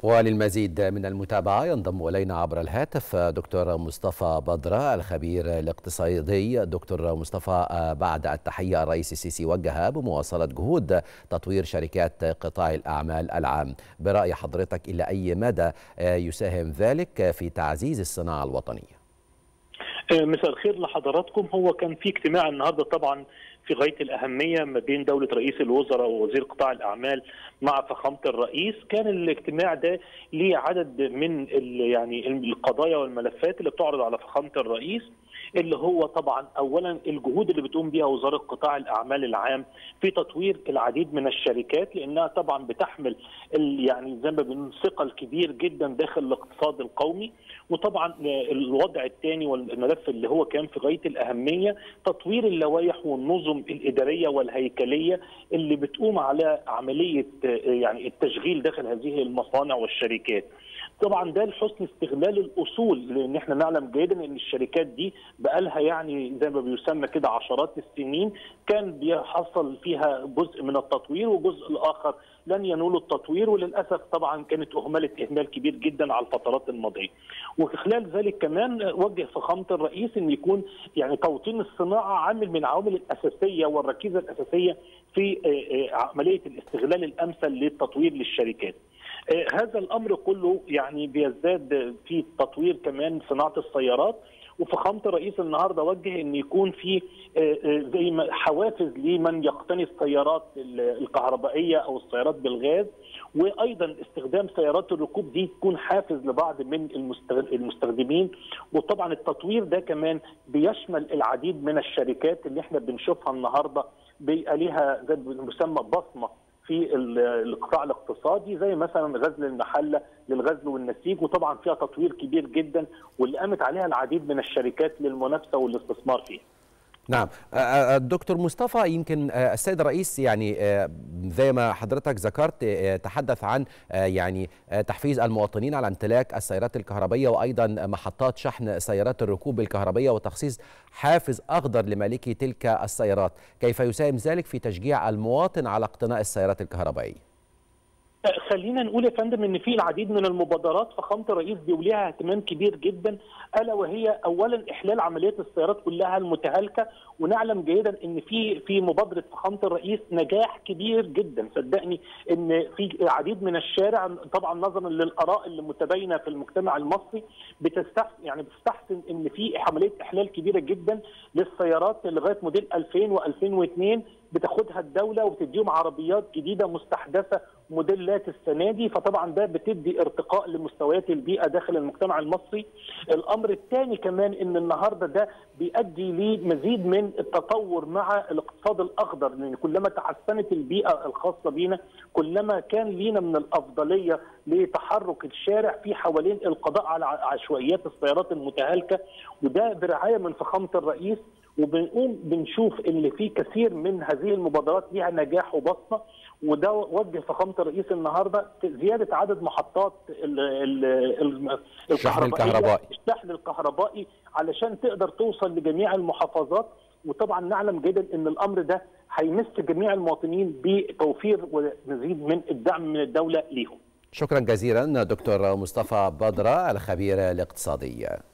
وللمزيد من المتابعة ينضم إلينا عبر الهاتف دكتور مصطفى بدرة الخبير الاقتصادي دكتور مصطفى بعد التحية الرئيس السيسي وجه بمواصلة جهود تطوير شركات قطاع الأعمال العام برأي حضرتك إلى أي مدى يساهم ذلك في تعزيز الصناعة الوطنية مساء الخير لحضراتكم هو كان في اجتماع النهارده طبعا في غايه الاهميه ما بين دوله رئيس الوزراء ووزير قطاع الاعمال مع فخامه الرئيس كان الاجتماع ده ليه عدد من يعني القضايا والملفات اللي بتعرض على فخامه الرئيس اللي هو طبعا اولا الجهود اللي بتقوم بها وزاره قطاع الاعمال العام في تطوير العديد من الشركات لانها طبعا بتحمل يعني زي ما بنقول ثقل كبير جدا داخل الاقتصاد القومي وطبعا الوضع الثاني والملف اللي هو كان في غايه الاهميه تطوير اللوائح والنظم الاداريه والهيكليه اللي بتقوم على عمليه يعني التشغيل داخل هذه المصانع والشركات. طبعا ده لحسن استغلال الاصول لان احنا نعلم جيدا ان الشركات دي بقالها يعني زي ما بيسمى كده عشرات السنين كان بيحصل فيها جزء من التطوير وجزء الاخر لن ينولوا التطوير وللاسف طبعا كانت اهملت اهمال كبير جدا على الفترات الماضيه. وخلال ذلك كمان وجه فخامه الرئيس ان يكون يعني توطين الصناعه عامل من العوامل الاساسيه والركيزه الاساسيه في عمليه الاستغلال الامثل للتطوير للشركات. هذا الامر كله يعني بيزداد في تطوير كمان صناعه السيارات وفخامه الرئيس النهارده وجه ان يكون في زي ما حوافز لمن يقتني السيارات الكهربائيه او السيارات بالغاز وايضا استخدام سيارات الركوب دي تكون حافز لبعض من المستخدمين وطبعا التطوير ده كمان بيشمل العديد من الشركات اللي احنا بنشوفها النهارده بيبقى ليها زي ما بيسمى بصمه في القطاع الاقتصادي زي مثلا غزل المحله للغزل والنسيج وطبعا فيها تطوير كبير جدا واللي قامت عليها العديد من الشركات للمنافسه والاستثمار فيها. نعم الدكتور مصطفى يمكن السيد الرئيس يعني زي ما حضرتك ذكرت تحدث عن يعني تحفيز المواطنين على امتلاك السيارات الكهربائيه وايضا محطات شحن سيارات الركوب الكهربائيه وتخصيص حافز اخضر لمالكي تلك السيارات كيف يساهم ذلك في تشجيع المواطن على اقتناء السيارات الكهربائيه خلينا نقول يا فندم ان في العديد من المبادرات فخامه الرئيس دي وليها اهتمام كبير جدا الا وهي اولا احلال عمليات السيارات كلها المتهالكه ونعلم جيدا ان في في مبادره فخامه الرئيس نجاح كبير جدا صدقني ان في عديد من الشارع طبعا نظرا للاراء اللي متباينه في المجتمع المصري بتستحسن يعني بتستحسن ان في عمليه احلال كبيره جدا للسيارات لغايه موديل 2000 و2002 بتاخدها الدوله وبتديهم عربيات جديده مستحدثه موديلات السنه دي فطبعا ده بتدي ارتقاء لمستويات البيئه داخل المجتمع المصري. الامر الثاني كمان ان النهارده ده بيؤدي لمزيد من التطور مع الاقتصاد الاخضر لان كلما تحسنت البيئه الخاصه بينا كلما كان لينا من الافضليه لتحرك الشارع في حوالين القضاء على عشوائيات السيارات المتهالكه وده برعايه من فخامه الرئيس وبنقوم بنشوف ان في كثير من هذه المبادرات ليها نجاح وبصمه وده وجه فخامه الرئيس النهارده زياده عدد محطات الشحن الكهربائي الشحن الكهربائي علشان تقدر توصل لجميع المحافظات وطبعا نعلم جدا ان الامر ده هيمس جميع المواطنين بتوفير ومزيد من الدعم من الدوله ليهم. شكرا جزيلا دكتور مصطفى بدره الخبير الاقتصادي.